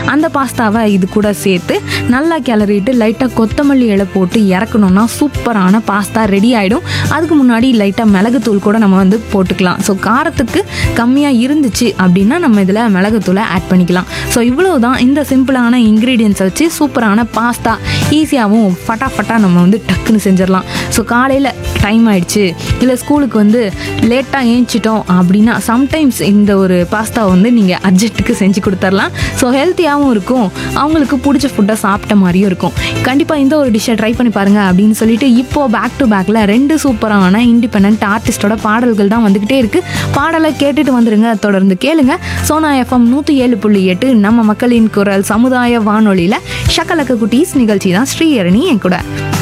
அந்த பாஸ்தாவை இது கூட சேர்த்து நல்லா கிளறிட்டு லைட்டாக கொத்தமல்லி இலை போட்டு இறக்கணும்னா சூப்பரான பாஸ்தா ரெடி ஆகிடும் அதுக்கு முன்னாடி லைட்டாக மிளகுத்தூள் கூட நம்ம வந்து போட்டுக்கலாம் ஸோ காரத்துக்கு கம்மியாக இருந்துச்சு அப்படின்னா நம்ம இதில் மிளகுத்தூளை ஆட் பண்ணிக்கலாம் ஸோ இவ்வளோ தான் இந்த சிம்பிளான இன்க்ரீடியன்ஸை வச்சு சூப்பரான பாஸ்தா ஈஸியாகவும் ஃபட்டாஃபட்டா நம்ம வந்து டக்குன்னு செஞ்சிடலாம் ஸோ காலையில் டைம் ஆயிடுச்சு இல்லை ஸ்கூலுக்கு வந்து லேட்டாக ஏஞ்சிட்டோம் அப்படின்னா சம்டைம்ஸ் இந்த ஒரு பாஸ்தாவை வந்து நீங்கள் அர்ஜென்ட்டுக்கு செஞ்சு கொடுத்துர்லாம் ஸோ ஹெல்த்தியாகவும் இருக்கும் அவங்களுக்கு பிடிச்ச ஃபுட்டை சாப்பிட்ட மாதிரியும் இருக்கும் கண்டிப்பாக இந்த ஒரு டிஷ்ஷை ட்ரை பண்ணி பாருங்க அப்படின்னு சொல்லிட்டு இப்போ பேக் டு பேக்கில் ரெண்டு சூப்பரான இண்டிபெண்ட் ஆர்டிஸ்டோட பாடல்கள் தான் வந்துக்கிட்டே இருக்கு பாடலை கேட்டுட்டு வந்துருங்க தொடர்ந்து கேளுங்க சோனா எஃப்எம் நூற்றி ஏழு புள்ளி எட்டு நம்ம மக்களின் குரல் சமுதாய வானொலியில் ஷக்கலக்க குட்டீஸ் நிகழ்ச்சி தான் ஸ்ரீஹரணி என் கூட